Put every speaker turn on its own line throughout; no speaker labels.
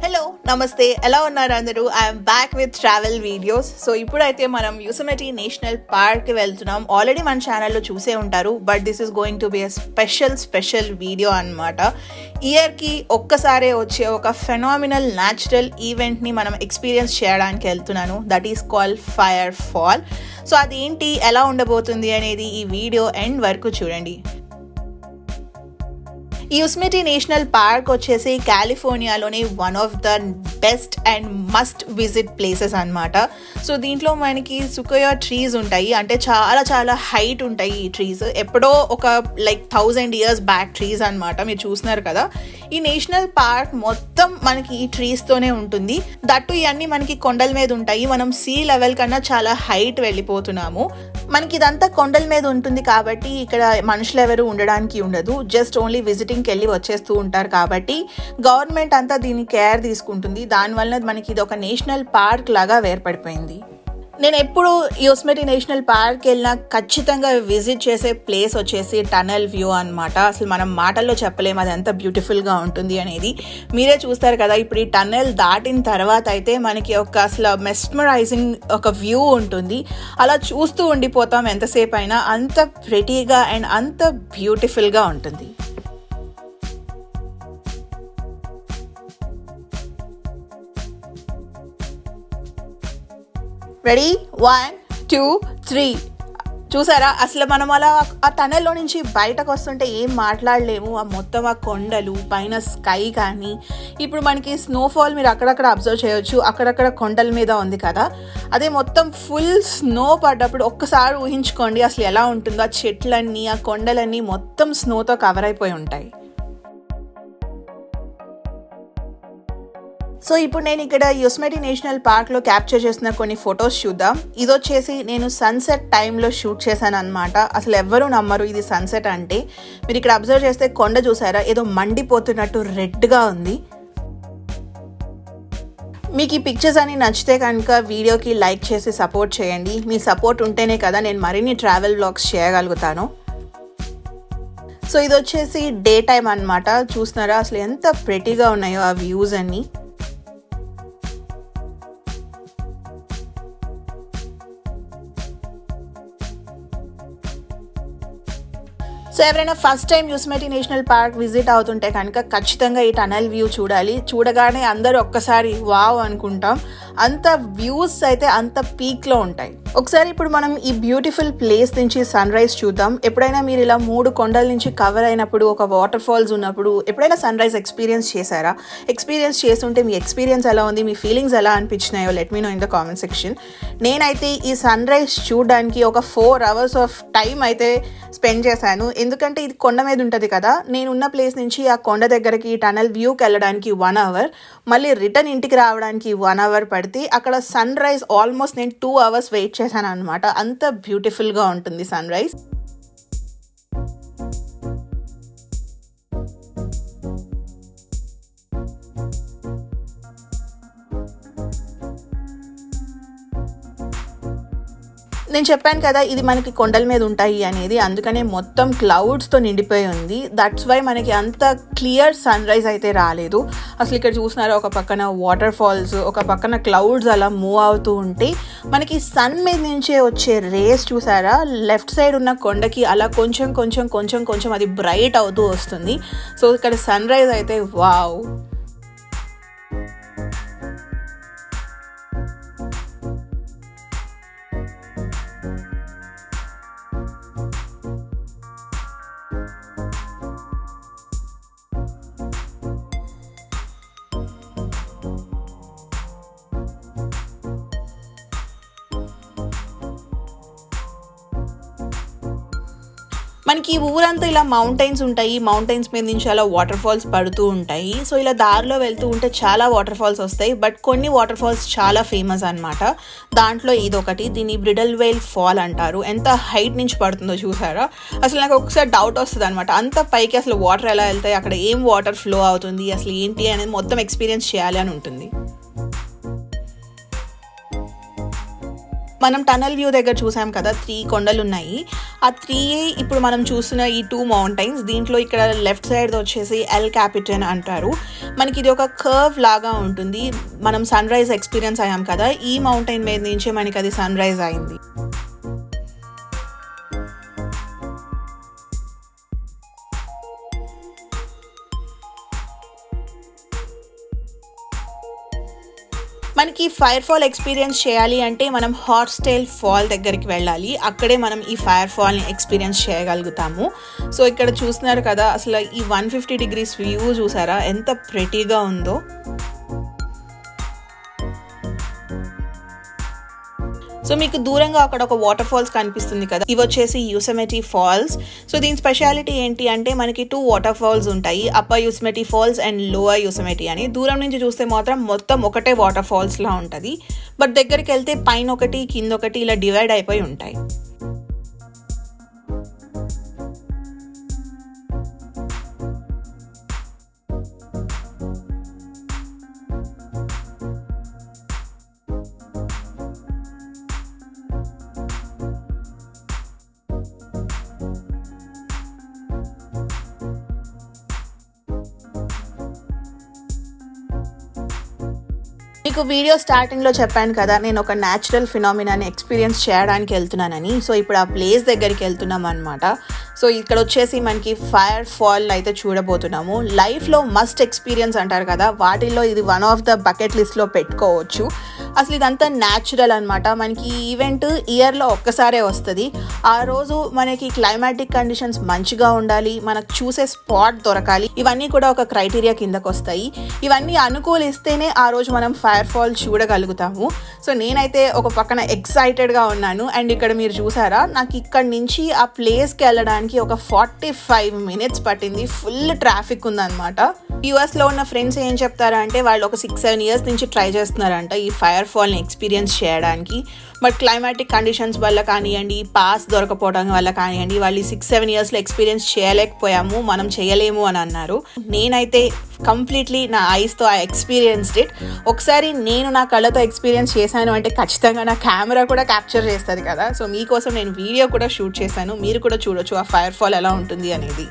hello నమస్తే ఎలా ఉన్నారు అందరూ I'm back with travel videos so ఇప్పుడైతే మనం యూసమెటీ నేషనల్ పార్క్ వెళ్తున్నాం ఆల్రెడీ మన ఛానల్లో చూసే ఉంటారు but this is going to be a special special video అనమాట ఇయర్కి ఒక్కసారే వచ్చే ఒక ఫెనామినల్ న్యాచురల్ ఈవెంట్ని మనం ఎక్స్పీరియన్స్ చేయడానికి వెళ్తున్నాను that is call fire fall so అదేంటి ఎలా ఉండబోతుంది అనేది ఈ వీడియో ఎండ్ వరకు చూడండి ఈ యుస్మిటీ నేషనల్ పార్క్ వచ్చేసి కాలిఫోర్నియాలోని one of the best and must visit places అనమాట సో దీంట్లో మనకి సుకోయా ట్రీస్ ఉంటాయి అంటే చాలా చాలా హైట్ ఉంటాయి ఈ ట్రీస్ ఎప్పుడో ఒక like thousand years back trees అనమాట మీరు చూస్తున్నారు కదా ఈ నేషనల్ పార్క్ మొత్తం మనకి ఈ ట్రీస్తోనే ఉంటుంది దట్టు ఇవన్నీ మనకి కొండల మీద ఉంటాయి మనం సీ లెవెల్ కన్నా చాలా హైట్ వెళ్ళిపోతున్నాము మనకి ఇదంతా కొండల మీద ఉంటుంది కాబట్టి ఇక్కడ మనుషులు ఎవరు ఉండడానికి ఉండదు జస్ట్ ఓన్లీ విజిటింగ్కి వెళ్ళి వచ్చేస్తూ ఉంటారు కాబట్టి గవర్నమెంట్ అంతా దీని కేర్ తీసుకుంటుంది దానివల్ల మనకి ఇది ఒక నేషనల్ పార్క్ లాగా వేర్పడిపోయింది నేను ఎప్పుడు యోస్మెటీ నేషనల్ పార్క్ వెళ్ళినా ఖచ్చితంగా విజిట్ చేసే ప్లేస్ వచ్చేసి టనల్ వ్యూ అనమాట అసలు మనం మాటల్లో చెప్పలేము అది ఎంత బ్యూటిఫుల్గా ఉంటుంది అనేది మీరే చూస్తారు కదా ఇప్పుడు ఈ టన్నెల్ దాటిన తర్వాత అయితే మనకి ఒక అసలు మెస్మరైజింగ్ ఒక వ్యూ ఉంటుంది అలా చూస్తూ ఉండిపోతాం ఎంతసేపు అయినా అంత ప్రెటీగా అండ్ అంత బ్యూటిఫుల్గా ఉంటుంది రెడీ వన్ టూ త్రీ చూసారా అసలు మనం అలా ఆ టనెల్లో నుంచి బయటకు వస్తుంటే ఏం మాట్లాడలేము ఆ మొత్తం ఆ కొండలు పైన స్కై కానీ ఇప్పుడు మనకి స్నోఫాల్ మీరు అక్కడక్కడ అబ్జర్వ్ చేయొచ్చు అక్కడక్కడ కొండల మీద ఉంది కదా అదే మొత్తం ఫుల్ స్నో పడ్డప్పుడు ఒక్కసారి ఊహించుకోండి అసలు ఎలా ఉంటుందో ఆ చెట్లన్నీ ఆ కొండలన్నీ మొత్తం స్నోతో కవర్ అయిపోయి ఉంటాయి సో ఇప్పుడు నేను ఇక్కడ యుస్మెటి నేషనల్ పార్క్లో క్యాప్చర్ చేసిన కొన్ని ఫొటోస్ చూద్దాం ఇది వచ్చేసి నేను సన్సెట్ టైంలో షూట్ చేశాను అనమాట అసలు ఎవ్వరూ నమ్మరు ఇది సన్సెట్ అంటే మీరు ఇక్కడ అబ్జర్వ్ చేస్తే కొండ చూసారా ఏదో మండిపోతున్నట్టు రెడ్గా ఉంది మీకు ఈ పిక్చర్స్ అని నచ్చితే కనుక వీడియోకి లైక్ చేసి సపోర్ట్ చేయండి మీ సపోర్ట్ ఉంటేనే కదా నేను మరిన్ని ట్రావెల్ బ్లాగ్స్ చేయగలుగుతాను సో ఇది వచ్చేసి డే టైం అనమాట చూస్తున్నారా అసలు ఎంత ప్రెటీగా ఉన్నాయో ఆ వ్యూస్ అన్నీ సో ఎవరైనా first time Yosemite National Park visit అవుతుంటే కనుక ఖచ్చితంగా ఈ టనల్ వ్యూ చూడాలి చూడగానే అందరూ ఒక్కసారి వావ్ అనుకుంటాం అంత వ్యూస్ అయితే అంత పీక్లో ఉంటాయి ఒకసారి ఇప్పుడు మనం ఈ బ్యూటిఫుల్ ప్లేస్ నుంచి సన్ రైజ్ చూద్దాం ఎప్పుడైనా మీరు ఇలా మూడు కొండల నుంచి కవర్ అయినప్పుడు ఒక వాటర్ ఫాల్స్ ఉన్నప్పుడు ఎప్పుడైనా సన్ రైజ్ ఎక్స్పీరియన్స్ చేశారా ఎక్స్పీరియన్స్ చేస్తుంటే మీ ఎక్స్పీరియన్స్ ఎలా ఉంది మీ ఫీలింగ్స్ ఎలా అనిపించినాయో let me know in the comment section నేనైతే ఈ సన్ రైజ్ చూడడానికి ఒక ఫోర్ అవర్స్ ఆఫ్ టైం అయితే స్పెండ్ చేశాను ఎందుకంటే ఇది కొండ మీద ఉంటుంది కదా నేను ఉన్న ప్లేస్ నుంచి ఆ కొండ దగ్గరికి టనల్ వ్యూకి వెళ్ళడానికి వన్ అవర్ మళ్ళీ రిటర్న్ ఇంటికి రావడానికి వన్ అవర్ పడితే అక్కడ సన్ రైజ్ ఆల్మోస్ట్ నేను టూ అవర్స్ వెయిట్ చేశాను అనమాట అంత బ్యూటిఫుల్గా ఉంటుంది సన్ రైజ్ నేను చెప్పాను కదా ఇది మనకి కొండల మీద ఉంటాయి అనేది అందుకనే మొత్తం క్లౌడ్స్తో నిండిపోయి ఉంది దట్స్ వై మనకి అంత క్లియర్ సన్ రైజ్ అయితే రాలేదు అసలు ఇక్కడ చూసినారా ఒక పక్కన వాటర్ ఫాల్స్ ఒక పక్కన క్లౌడ్స్ అలా మూవ్ అవుతూ ఉంటే మనకి సన్ మీద నుంచే వచ్చే రేస్ చూసారా లెఫ్ట్ సైడ్ ఉన్న కొండకి అలా కొంచెం కొంచెం కొంచెం కొంచెం అది బ్రైట్ అవుతూ వస్తుంది సో ఇక్కడ సన్ రైజ్ అయితే వావ్ మనకి ఊరంతా ఇలా మౌంటైన్స్ ఉంటాయి మౌంటైన్స్ మీద నుంచి అలా వాటర్ ఫాల్స్ పడుతూ ఉంటాయి సో ఇలా దారిలో వెళ్తూ ఉంటే చాలా వాటర్ ఫాల్స్ వస్తాయి బట్ కొన్ని వాటర్ ఫాల్స్ చాలా ఫేమస్ అనమాట దాంట్లో ఇదొకటి దీన్ని బ్రిడల్ వెయిల్ ఫాల్ అంటారు ఎంత హైట్ నుంచి పడుతుందో చూసారా అసలు నాకు ఒకసారి డౌట్ వస్తుంది అనమాట అంత పైకి అసలు వాటర్ ఎలా వెళ్తాయి అక్కడ ఏం వాటర్ ఫ్లో అవుతుంది అసలు ఏంటి అనేది మొత్తం ఎక్స్పీరియన్స్ చేయాలి అని ఉంటుంది మనం టనల్ వ్యూ దగ్గర చూసాం కదా త్రీ కొండలు ఉన్నాయి ఆ త్రీ ఇప్పుడు మనం చూస్తున్న ఈ టూ మౌంటైన్స్ దీంట్లో ఇక్కడ లెఫ్ట్ సైడ్ వచ్చేసి ఎల్ క్యాపిటన్ అంటారు మనకి ఇది ఒక కర్వ్ లాగా ఉంటుంది మనం సన్ రైజ్ ఎక్స్పీరియన్స్ అయ్యాం కదా ఈ మౌంటైన్ మీద నుంచే మనకి అది సన్ రైజ్ అయింది మనకి ఫైర్ ఫాల్ ఎక్స్పీరియన్స్ చేయాలి అంటే మనం హార్స్టైల్ ఫాల్ దగ్గరికి వెళ్ళాలి అక్కడే మనం ఈ ఫైర్ ఫాల్ని ఎక్స్పీరియన్స్ చేయగలుగుతాము సో ఇక్కడ చూస్తున్నారు కదా అసలు ఈ వన్ ఫిఫ్టీ డిగ్రీస్ వ్యూ చూసారా ఎంత ప్రెటీగా ఉందో సో మీకు దూరంగా అక్కడ ఒక వాటర్ ఫాల్స్ కనిపిస్తుంది కదా ఇవి వచ్చేసి యూసమెటీ ఫాల్స్ సో దీని స్పెషాలిటీ ఏంటి అంటే మనకి టూ వాటర్ ఫాల్స్ ఉంటాయి upper Yosemite falls and lower Yosemite అని దూరం నుంచి చూస్తే మాత్రం మొత్తం ఒకటే వాటర్ ఫాల్స్ లా ఉంటుంది బట్ దగ్గరికి వెళ్తే పైన ఒకటి కింద ఒకటి ఇలా డివైడ్ అయిపోయి ఉంటాయి మీకు వీడియో స్టార్టింగ్లో చెప్పాను కదా నేను ఒక న్యాచురల్ ఫినామినాని ఎక్స్పీరియన్స్ చేయడానికి వెళ్తున్నానని సో ఇప్పుడు ఆ ప్లేస్ దగ్గరికి వెళ్తున్నాం అనమాట సో ఇక్కడ వచ్చేసి మనకి ఫైర్ ఫాల్ అయితే చూడబోతున్నాము లైఫ్లో మస్ట్ ఎక్స్పీరియన్స్ అంటారు కదా వాటిల్లో ఇది వన్ ఆఫ్ ద బకెట్ లిస్ట్లో పెట్టుకోవచ్చు అసలు ఇదంతా న్యాచురల్ అనమాట మనకి ఈ ఈవెంట్ ఇయర్లో ఒక్కసారే వస్తుంది ఆ రోజు మనకి క్లైమాటిక్ కండిషన్స్ మంచిగా ఉండాలి మనకు చూసే స్పాట్ దొరకాలి ఇవన్నీ కూడా ఒక క్రైటీరియా కిందకు వస్తాయి ఇవన్నీ అనుకూలిస్తేనే ఆ రోజు మనం ఫైర్ ఫాల్ చూడగలుగుతాము సో నేనైతే ఒక పక్కన ఎక్సైటెడ్గా ఉన్నాను అండ్ ఇక్కడ మీరు చూసారా నాకు ఇక్కడ నుంచి ఆ ప్లేస్కి వెళ్ళడానికి ఒక ఫార్టీ ఫైవ్ మినిట్స్ పట్టింది ఫుల్ ట్రాఫిక్ ఉందన్నమాట యూఎస్లో ఉన్న ఫ్రెండ్స్ ఏం చెప్తారా అంటే వాళ్ళు ఒక సిక్స్ సెవెన్ ఇయర్స్ నుంచి ట్రై చేస్తున్నారంట ఈ ఫైర్ ఫాల్ని ఎక్స్పీరియన్స్ చేయడానికి బట్ క్లైమాటిక్ కండిషన్స్ వల్ల కానివ్వండి పాస్ దొరకపోవడం వల్ల కానివ్వండి వాళ్ళు సిక్స్ సెవెన్ ఇయర్స్లో ఎక్స్పీరియన్స్ చేయలేకపోయాము మనం చేయలేము అని అన్నారు నేనైతే కంప్లీట్లీ నా ఐస్తో ఐ ఎక్స్పీరియన్స్డ్ ఇట్ ఒకసారి నేను నా కళ్ళతో ఎక్స్పీరియన్స్ చేశాను అంటే ఖచ్చితంగా నా కెమెరా కూడా క్యాప్చర్ చేస్తుంది కదా సో మీకోసం నేను వీడియో కూడా షూట్ చేశాను మీరు కూడా చూడొచ్చు ఆ ఫైర్ ఫాల్ ఎలా ఉంటుంది అనేది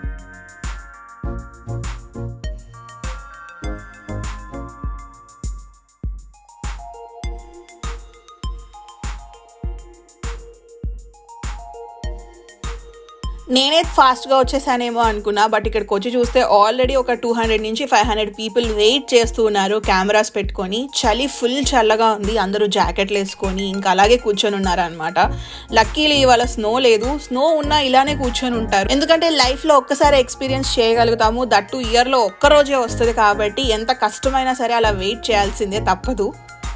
నేనే ఫాస్ట్గా వచ్చేసానేమో అనుకున్నా బట్ ఇక్కడికి వచ్చి చూస్తే ఆల్రెడీ ఒక టూ హండ్రెడ్ నుంచి ఫైవ్ హండ్రెడ్ పీపుల్ వెయిట్ చేస్తూ ఉన్నారు కెమెరాస్ పెట్టుకొని చలి ఫుల్ చల్లగా ఉంది అందరూ జాకెట్లు వేసుకొని ఇంకా అలాగే కూర్చొని ఉన్నారు అనమాట లక్కీలీ ఇవాళ స్నో లేదు స్నో ఉన్నా ఇలానే కూర్చొని ఉంటారు ఎందుకంటే లైఫ్లో ఒక్కసారి ఎక్స్పీరియన్స్ చేయగలుగుతాము దట్టు ఇయర్లో ఒక్కరోజే వస్తుంది కాబట్టి ఎంత కష్టమైనా సరే అలా వెయిట్ చేయాల్సిందే తప్పదు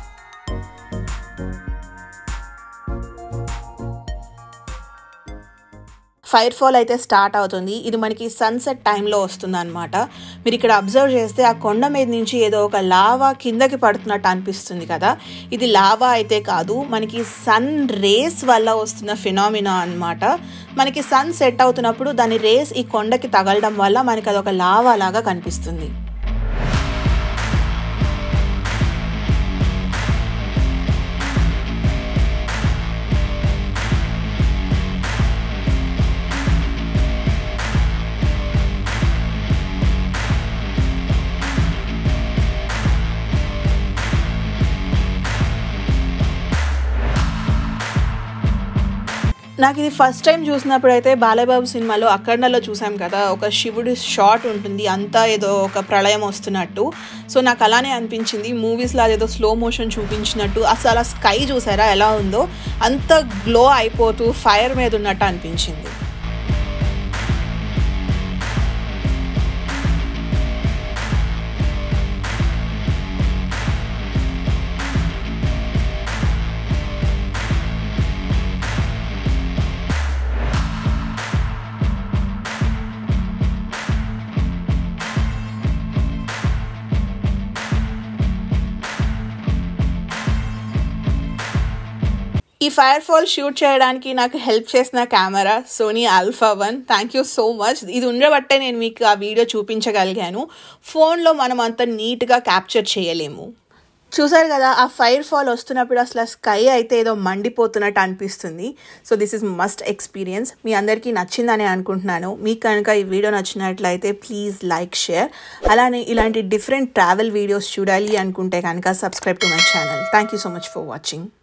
ఫైర్ ఫాల్ అయితే స్టార్ట్ అవుతుంది ఇది మనకి సన్సెట్ టైంలో వస్తుంది అనమాట మీరు ఇక్కడ అబ్జర్వ్ చేస్తే ఆ కొండ మీద నుంచి ఏదో ఒక లావా కిందకి పడుతున్నట్టు అనిపిస్తుంది కదా ఇది లావా అయితే కాదు మనకి సన్ రేస్ వల్ల వస్తున్న ఫినామినా అనమాట మనకి సన్ సెట్ అవుతున్నప్పుడు దాని రేస్ ఈ కొండకి తగలడం వల్ల మనకి అదొక లావా లాగా కనిపిస్తుంది నాకు ఇది ఫస్ట్ టైం చూసినప్పుడు అయితే బాలయ్యబాబు సినిమాలో అక్కడలో చూసాం కదా ఒక శివుడి షాట్ ఉంటుంది అంతా ఏదో ఒక ప్రళయం వస్తున్నట్టు సో నాకు అలానే అనిపించింది మూవీస్లో అదేదో స్లో మోషన్ చూపించినట్టు అసలు ఆ స్కై చూసారా ఎలా ఉందో అంత గ్లో అయిపోతూ ఫైర్ మీద ఉన్నట్టు అనిపించింది ఈ ఫైర్ ఫాల్ షూట్ చేయడానికి నాకు హెల్ప్ చేసిన camera Sony Alpha one thank you so much ఇది ఉండబట్టే నేను మీకు ఆ వీడియో చూపించగలిగాను ఫోన్లో మనం అంత నీట్గా క్యాప్చర్ చేయలేము చూసారు కదా ఆ ఫైర్ ఫాల్ వస్తున్నప్పుడు అసలు స్కై అయితే ఏదో మండిపోతున్నట్టు అనిపిస్తుంది so this is must experience మీ అందరికీ నచ్చిందని అనుకుంటున్నాను మీకు కనుక ఈ వీడియో నచ్చినట్లయితే ప్లీజ్ లైక్ షేర్ అలానే ఇలాంటి డిఫరెంట్ ట్రావెల్ వీడియోస్ చూడాలి అనుకుంటే కనుక subscribe to my channel thank you so much for watching